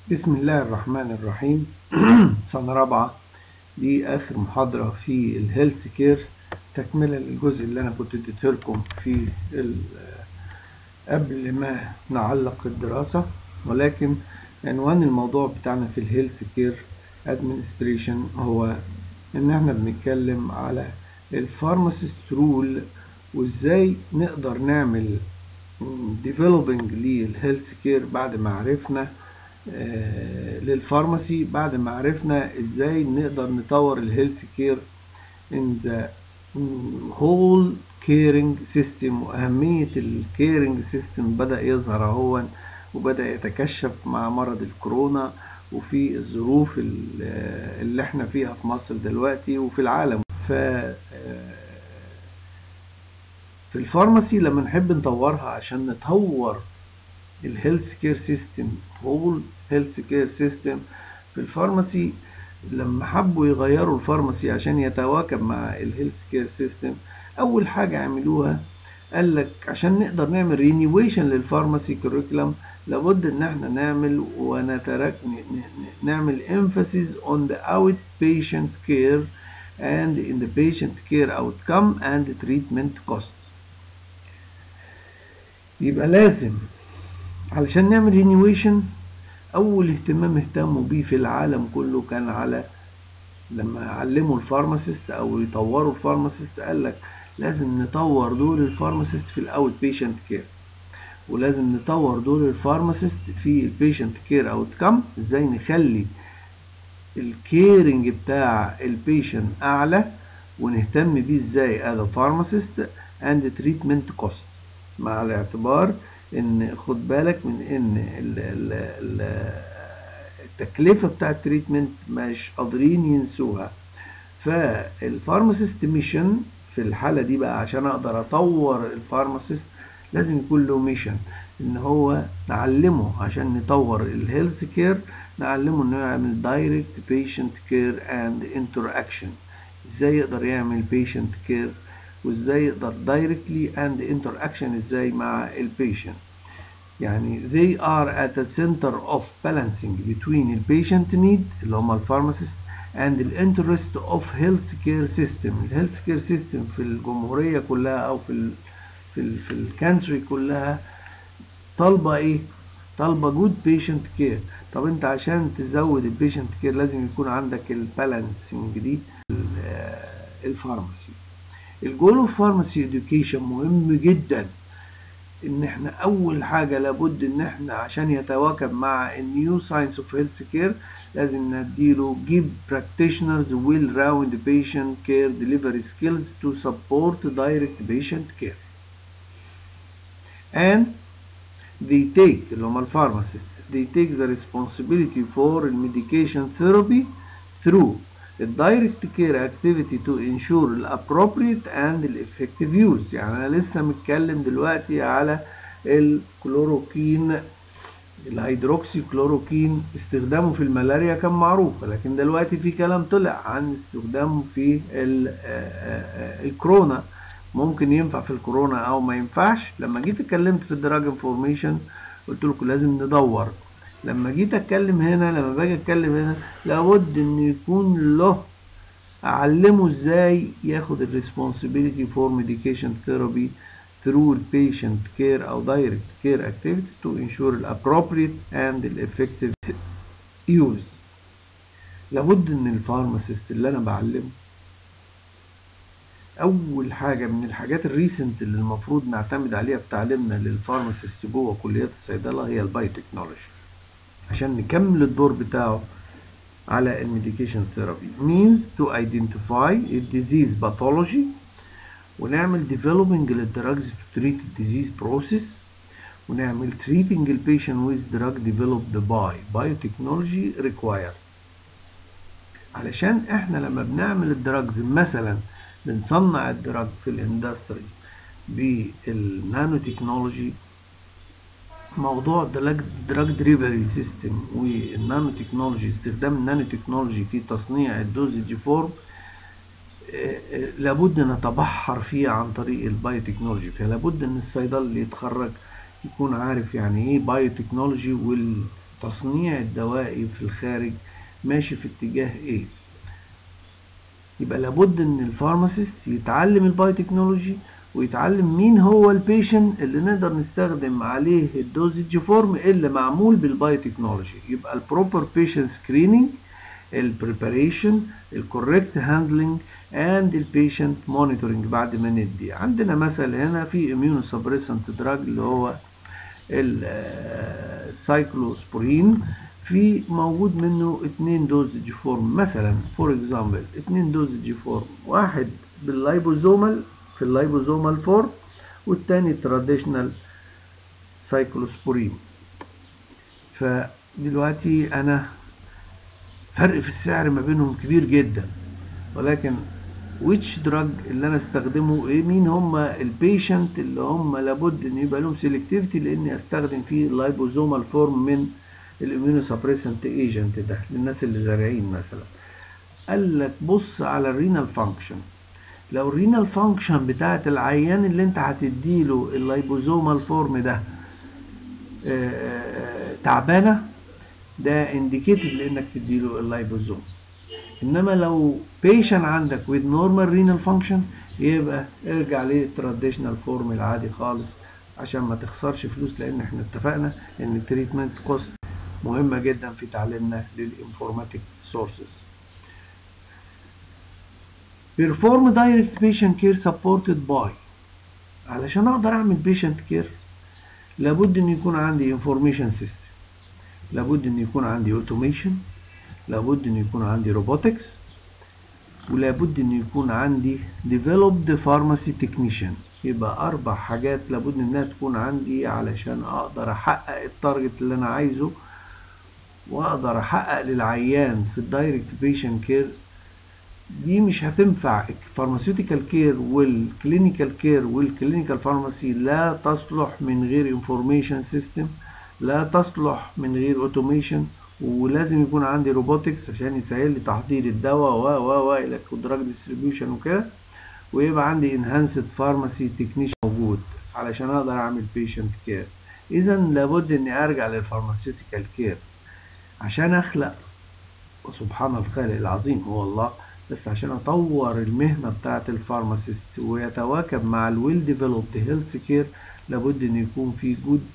بسم الله الرحمن الرحيم سنة رابعة دي آخر محاضرة في الهيلث كير تكملة للجزء اللي أنا كنت اديته لكم في ال- قبل ما نعلق الدراسة ولكن عنوان الموضوع بتاعنا في الهيلث كير ادمنستريشن هو إن احنا بنتكلم على الفارماسيست رول وازاي نقدر نعمل ديفلوبينج للهيلث كير بعد ما عرفنا آه، للفارماسي بعد ما عرفنا ازاي نقدر نطور الهيلث كير in the whole caring system واهمية الكيرنج سيستم بدأ يظهر اهو وبدأ يتكشف مع مرض الكورونا وفي الظروف ال- اللي احنا فيها في مصر دلوقتي وفي العالم ف آه، في الفارماسي لما نحب نطورها عشان نطور الهيلث كير سيستم هول هيلث كير سيستم في الفارماسي لما حبوا يغيروا الفارماسي عشان يتواكب مع الهيلث كير سيستم اول حاجه عملوها قال لك عشان نقدر نعمل رينيويشن للفارماسي كوريكولم لابد ان احنا نعمل ونترك ن- ن- نعمل emphasis on the outpatient care and in the patient care outcome and treatment costs يبقى لازم علشان نعمل رينيويشن اول اهتمام اهتموا بيه في العالم كله كان على لما علموا الفارماسيست او يطوروا الفارماسيست قال لك لازم نطور دور الفارماسيست في الاوت بيشنت كير ولازم نطور دور الفارماسيست في البيشنت كير اوت كام ازاي نخلي الكيرنج بتاع البيشنت اعلى ونهتم بيه ازاي از فارماسيست اند تريتمنت كوست مع الاعتبار ان خد بالك من ان ال ال ال التكلفه بتاع التريتمنت مش قادرين ينسوها فالفارماسيست ميشن في الحاله دي بقى عشان اقدر اطور الفارماسيست لازم يكون له ميشن ان هو نعلمه عشان نطور الهيلث كير نعلمه انه يعمل دايركت بيشنت كير اند انتراكشن ازاي يقدر يعمل بيشنت كير وازاي يقدر دايركتلي اند انتراكشن ازاي مع البيشنت يعني they are at the center of balancing between the patient need اللي هم الفارماسيست and the interest of health care system الهيلث كير سيستم في الجمهورية كلها او في ال في ال في الكانتري كلها طالبة ايه طالبة جود بيشنت كير طب انت عشان تزود البيشنت كير لازم يكون عندك البالانسنج دي ال- الفارماسي الجول اوف فارماسي اديوكيشن مهم جدا ان احنا اول حاجه لابد ان احنا عشان يتواكب مع النيو ساينس اوف هيلث كير لازم نديله give practitioners well round patient care delivery skills to support direct patient care and they take اللي هم الفارماسيست they take the responsibility for medication therapy through the direct care activity to ensure the appropriate and the effective use يعني انا لسه متكلم دلوقتي على الكلوروكين الهيدروكسي كلوروكين استخدامه في الملاريا كان معروف لكن دلوقتي في كلام طلع عن استخدامه في ال- آه، آه، آه، الكورونا ممكن ينفع في الكورونا او ما ينفعش لما جيت اتكلمت في الدراج انفورميشن قلت لكم لازم ندور لما جيت اتكلم هنا لما باجي اتكلم هنا لابد ان يكون له اعلمه ازاي ياخد الريسبونسبيلتي فور ميديكيشن ثيرابي through patient care او direct care activities to ensure the appropriate and the effective use لابد ان الفارماسيست اللي انا بعلمه اول حاجه من الحاجات الريسنت اللي المفروض نعتمد عليها في تعليمنا للفارماسيست جوه كليات الصيدله هي البايوتكنولوجي عشان نكمل الدور بتاعه على الميديكيشن ثيرابي means to identify a disease pathology ونعمل developing للدراجز to treat the disease process ونعمل treating the patient with drug developed by biotechnology required علشان احنا لما بنعمل الدراجز مثلا بنصنع الدراج في الاندستري بالنانو تكنولوجي موضوع دراج دليفري سيستم والنانو تكنولوجي استخدام النانو تكنولوجي في تصنيع الدوزج فورم لابد نتبحر فيه عن طريق البايوتكنولوجي فلابد ان الصيدلي اللي يتخرج يكون عارف يعني ايه بايوتكنولوجي وال التصنيع الدوائي في الخارج ماشي في اتجاه ايه يبقى لابد ان الفارماسيست يتعلم البايوتكنولوجي ويتعلم مين هو البيشنت اللي نقدر نستخدم عليه الدوزج فورم اللي معمول بالبايوتكنولوجي يبقى البروبر بيشنت سكريننج البريباريشن الكوريكت هاندلنج اند البيشنت مونيتورنج بعد ما ندي عندنا مثل هنا في اميونو سبريسنت دراج اللي هو السايكلوسبورين في موجود منه اتنين دوزج فورم مثلا فور اكزامبل اتنين دوزج فورم واحد باللايبوزومال في اللايبوزومال فورم والتاني تراديشنال سايكلوسبورين فدلوقتي انا فرق في السعر ما بينهم كبير جدا ولكن which دراج اللي انا استخدمه ايه مين هم البيشنت اللي هم لابد ان يبقى لهم سيلكتيفيتي لاني استخدم فيه اللايبوزومال فورم من الاميونو سبريسنت ايجنت ده للناس اللي زارعين مثلا قال لك بص على الرينال فانكشن لو الرينال فانكشن بتاعت العيان اللي انت هتديله اللايبوزومال فورم ده تعبانه ده انديكيتد لانك تديله اللايبوزوم انما لو بيشن عندك with normal renal function يبقى ارجع للتراديشنال فورم العادي خالص عشان ما تخسرش فلوس لان احنا اتفقنا ان التريتمنت كوست مهمه جدا في تعليمنا للانفورماتيك سورسز perform direct patient care supported by علشان اقدر اعمل patient care لابد ان يكون عندي information system لابد ان يكون عندي automation لابد ان يكون عندي روبوتكس ولابد ان يكون عندي developed pharmacy technician يبقى اربع حاجات لابد انها تكون عندي علشان اقدر احقق التارجت اللي انا عايزه واقدر احقق للعيان في الدايركت بيشنت كير دي مش هتنفع الفارماسيوتيكال كير والكلينيكال كير والكلينيكال فارماسي لا تصلح من غير انفورميشن سيستم لا تصلح من غير اوتوميشن ولازم يكون عندي روبوتكس عشان يسهل لي تحضير الدواء و و و الى دراج ديستريبيوشن وكده ويبقى عندي انهانسد فارماسي تكنيشن موجود علشان اقدر اعمل بيشنت كير اذا لابد اني ارجع للفارماسيوتيكال كير عشان اخلق وسبحان الخالق العظيم هو الله بس عشان اطور المهنه بتاعه الفارماسيست ويتواكب مع الويل ديفلوبد هيلث كير لابد ان يكون في جود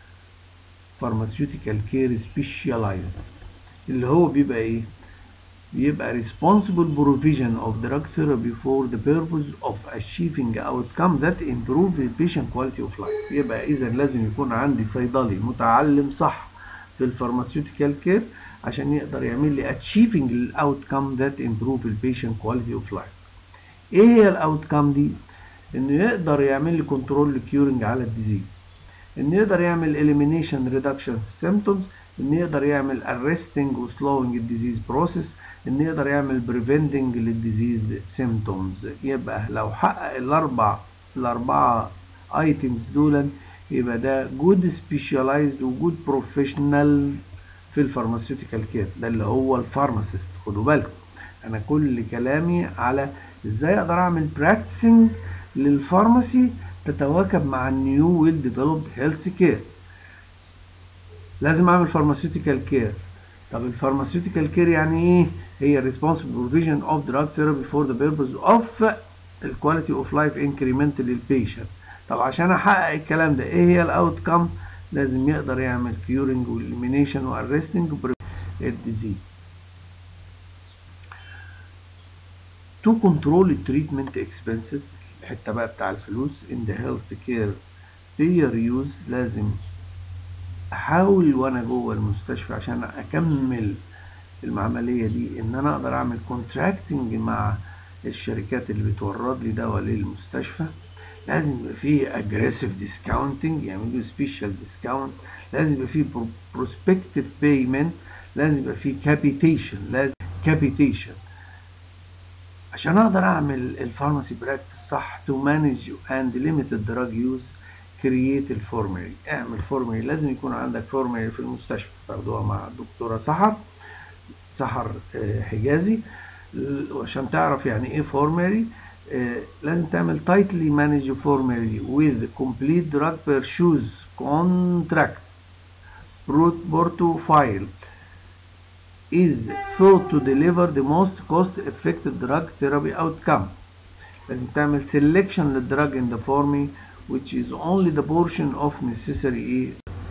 pharmaceutical care specialized اللي هو بيبقى ايه بيبقى responsible provision of drug therapy for the purpose of achieving outcome that improve the patient quality of life يبقى اذا لازم يكون عندي صيدلي متعلم صح في الفارماسيوتيكال كير عشان يقدر يعمل لي achieving الاوتكم that improve the patient quality of life ايه هي الاوتكم دي انه يقدر يعمل لي كنترول كيورنج على الديزيز ان يقدر يعمل elimination reduction symptoms ان يقدر يعمل arresting و slowing الديزيز process ان يقدر يعمل preventing للديزيز symptoms يبقى لو حقق الاربع الاربعه items دول يبقى ده good specialized و good professional في الفارماسيوتيكال كير ده اللي هو الفارماسيست خدوا بالكم انا كل كلامي على ازاي اقدر اعمل براكتسنج للفارماسي تتواكب مع النيو ويل ديفلوبد هيلث كير لازم اعمل فارماسيوتيكال كير طب الفارماسيوتيكال كير يعني ايه هي responsible provision of drug therapy for the purpose of الكواليتي اوف لايف انكريمنت للبيشنت طب عشان احقق الكلام ده ايه هي الاوت كام لازم يقدر يعمل كيورنج واليمينيشن وارستنج الديزيز to control treatment expenses الحته بقى بتاع الفلوس in the health care payer use لازم احاول وانا جوه المستشفى عشان اكمل المعمليه دي ان انا اقدر اعمل كونتراكتنج مع الشركات اللي بتورد لي دواء للمستشفى لازم يبقى فيه اجريسيف ديسكاونتنج يعملوا سبيشال ديسكاونت لازم يبقى فيه بروسبكتيف بيمنت لازم يبقى فيه كابيتيشن لازم كابيتيشن عشان اقدر اعمل الفارماسي براكتس صح تو مانج اند ليميتد دراج يوز كرييت الفورمري اعمل فورمري لازم يكون عندك فورمري في المستشفى تاخدوها مع الدكتوره سحر سحر حجازي عشان تعرف يعني ايه فورمري لازم تعمل tightly manage formulary with complete drug purchase contract portfolio is thought to deliver the most cost-effective drug therapy outcome. لازم تعمل selection للدراج in the forming which is only the portion of necessary ايه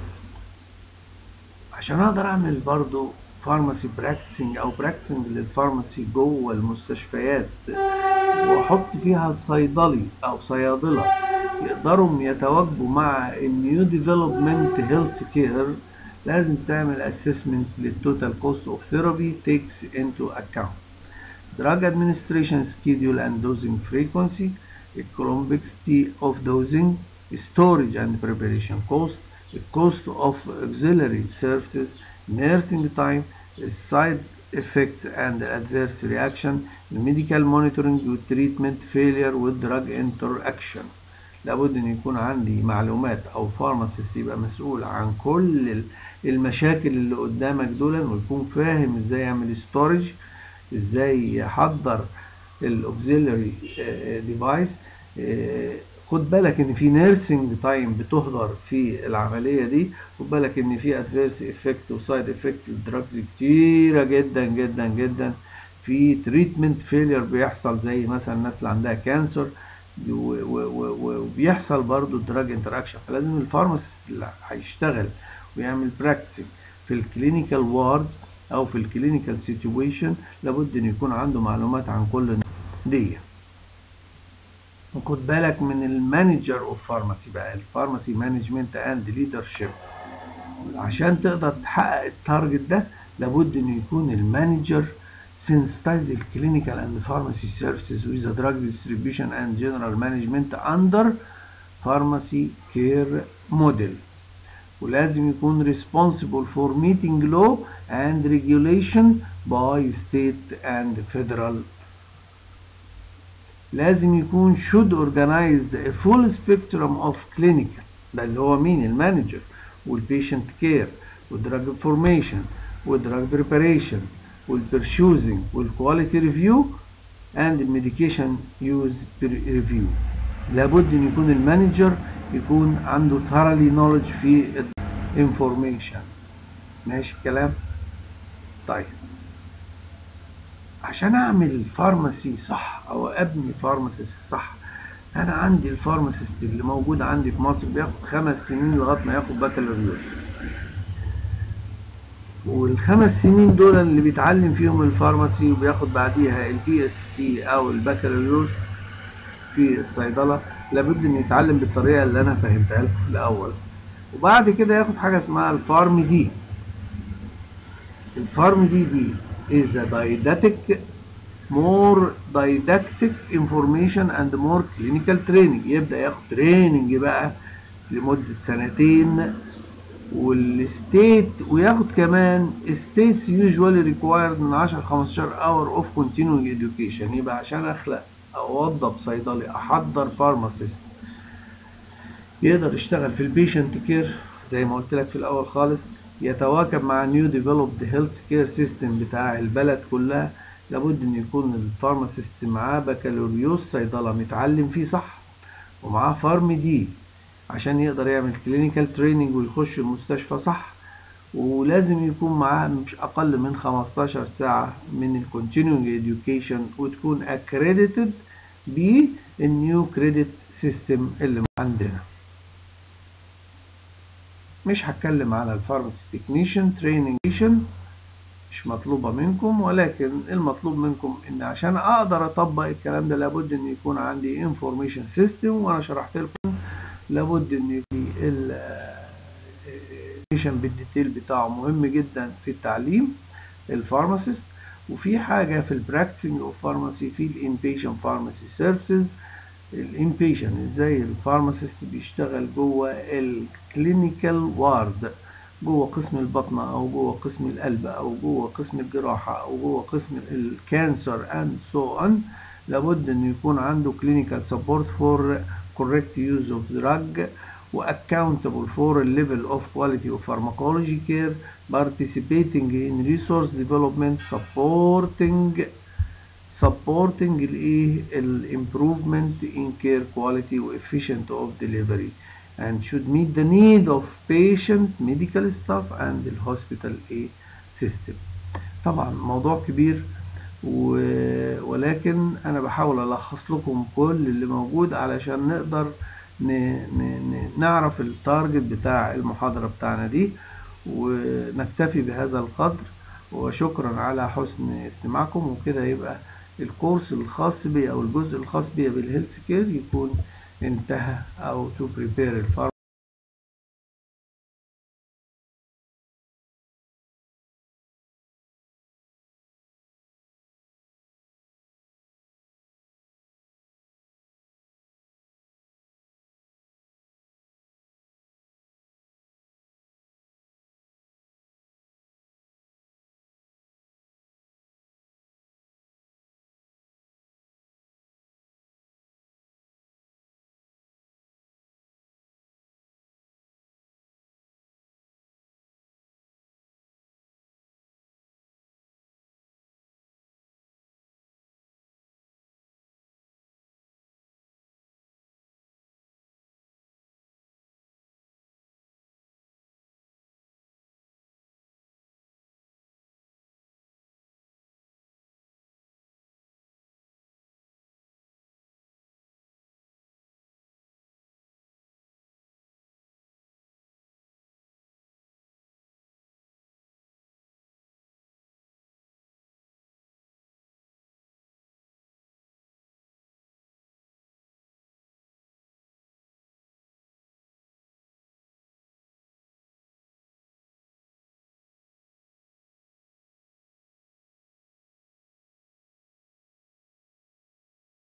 عشان اقدر اعمل برضو فارماسي براكتسنج او براكتسنج للفارماسي جوه المستشفيات واحط فيها صيدلي او صيادله يقدروا يتواجدوا مع النيو ديفلوبمنت هيلث كير لازم تعمل اسسمنت للتوتال كوست اوف ثيرابي takes into account drug administration schedule and dosing frequency the complexity of dosing storage and preparation cost the cost of auxiliary services nursing time side effect and adverse reaction medical monitoring with treatment failure with drug interaction لابد ان يكون عندي معلومات او فارماسيست يبقى مسؤول عن كل المشاكل اللي قدامك دول ويكون فاهم ازاي يعمل ستورج ازاي يحضر الاوكسيلري ديفايس خد بالك ان في نيرسينج تايم بتهدر في العمليه دي خد بالك ان في ادفيرس افكت وسايد افكت الدراجز كتيره جدا جدا جدا في تريتمنت فيلير بيحصل زي مثلا الناس اللي عندها كانسر وبيحصل برضو دراج انتراكشن فلازم الفارماسيست اللي هيشتغل ويعمل براكتس في الكلينيكال وارد او في الكلينيكال سيتويشن لابد ان يكون عنده معلومات عن كل دي وخد بالك من المانجر اوف فارماسي بقى الفارماسي مانجمنت اند ليدرشيب عشان تقدر تحقق التارجت ده لابد ان يكون المانجر sensitize the clinical and pharmacy services with the drug distribution and general management under pharmacy care model ولازم يكون responsible for meeting law and regulation by state and federal لازم يكون should organize a full spectrum of clinical ده اللي هو مين المانجر والبيشنت كير والدراج انفورميشن والدراج بريباريشن والبرشوزنج والكواليتي ريفيو اند الميديكيشن يوز ريفيو لابد ان يكون المانجر يكون عنده thoroughly knowledge في الانفورميشن ماشي الكلام طيب عشان اعمل فارماسي صح او ابني فارماسي صح انا عندي الفارماسيست اللي موجود عندي في مصر بياخد خمس سنين لغايه ما ياخد بكالوريوس والخمس سنين دول اللي بيتعلم فيهم الفارماسي وبياخد بعديها البي اس سي او البكالوريوس في الصيدله لابد ان يتعلم بالطريقه اللي انا فهمتها لكم في الاول وبعد كده ياخد حاجه اسمها الفارم دي الفارم دي دي is a didactic more didactic information and more clinical training يبدأ ياخد تريننج بقى لمدة سنتين والستيت وياخد كمان states usually required من 10 ل 15 hour of continuing education يبقى عشان اخلق اوظف صيدلي احضر فارماسيست يقدر يشتغل في البيشنت كير زي ما قلت لك في الاول خالص يتواكب مع نيو ديفلوبد هيلث كير سيستم بتاع البلد كلها لابد ان يكون الفارماسيست معاه بكالوريوس صيدله متعلم فيه صح ومعاه فارم دي عشان يقدر يعمل كلينيكال تريننج ويخش المستشفى صح ولازم يكون معاه مش اقل من 15 ساعه من الكونتينيوينج اديوكيشن وتكون اكريديتد بالنيو كريدت سيستم اللي عندنا مش هتكلم على الفارماسي تكنيشن تريننج مش مطلوبة منكم ولكن المطلوب منكم ان عشان اقدر اطبق الكلام ده لابد ان يكون عندي انفورميشن سيستم وانا شرحت لكم لابد ان يكون الانفورميشن بالديتيل بتاعه مهم جدا في التعليم الفارماسيست وفي حاجة في البراكتسنج اوف فارماسي في الانبيشن فارماسي سيرفيسز الانبيشن ازاي الفارماسيست بيشتغل جوه الكلينيكال وارد جوه قسم البطنة أو جوه قسم القلب أو جوه قسم الجراحة أو جوه قسم الكانسر and so on لابد إن يكون عنده clinical support for correct use of drug و accountable for a level of quality of pharmacology care participating in resource development supporting supporting الايه الامبروفمنت in care quality و efficient of delivery and should meet the need of patient medical staff and the hospital A system طبعا موضوع كبير و... ولكن انا بحاول الخص لكم كل اللي موجود علشان نقدر ن... ن... ن... نعرف التارجت بتاع المحاضرة بتاعنا دي ونكتفي بهذا القدر وشكرا على حسن استماعكم وكده يبقى الكورس الخاص بي او الجزء الخاص بي بالهيلث كير يكون انتهى او to prepare الفارما